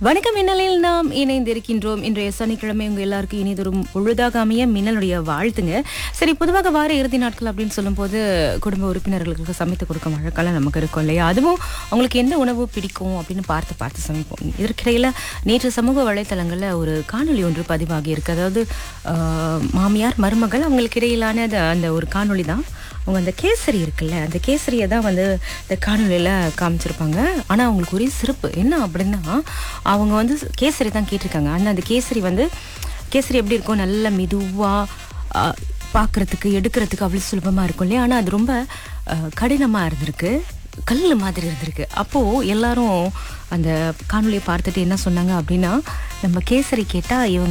வணக்கம் மின்னலில் நாம் இணைந்திருக்கின்றோம் இன்றைய சனிக்கிழமை உங்க எல்லாருக்கும் இனிதொரு பொழுதாக அமைய மின்னலுடைய வாழ்த்துங்க சரி பொதுவாக வார இறுதி நாட்கள் அப்படின்னு சொல்லும்போது குடும்ப உறுப்பினர்களுக்கு சமைத்து கொடுக்கும் வழக்கெல்லாம் நமக்கு இருக்கும் இல்லையா அதுவும் அவங்களுக்கு எந்த உணவு பிடிக்கும் அப்படின்னு பார்த்து பார்த்து சமைப்போம் இதற்கிடையில் நேற்று சமூக வலைத்தளங்களில் ஒரு காணொளி ஒன்று பதிவாகி இருக்கு அதாவது ஆஹ், மாமியார் மருமகள் அவங்களுக்கு இடையிலான அந்த- அந்த ஒரு காணொளி தான் அவங்க அந்த கேசரி இருக்குல்ல அந்த கேசரியை தான் வந்து இந்த காணொலியில் காமிச்சிருப்பாங்க ஆனால் அவங்களுக்கு ஒரே சிறப்பு என்ன அப்படின்னா அவங்க வந்து கேசரி தான் கேட்டிருக்காங்க ஆனால் அந்த கேசரி வந்து கேசரி எப்படி இருக்கும் நல்ல மெதுவாக பார்க்குறதுக்கு எடுக்கிறதுக்கு அவ்வளோ சுலபமாக இருக்கும் இல்லையா ஆனால் அது ரொம்ப கடினமாக இருந்திருக்கு கல் மாதிரி இருந்திருக்கு அப்போது எல்லாரும் அந்த காணொலியை பார்த்துட்டு என்ன சொன்னாங்க அப்படின்னா நம்ம கேசரி கேட்டால் இவங்க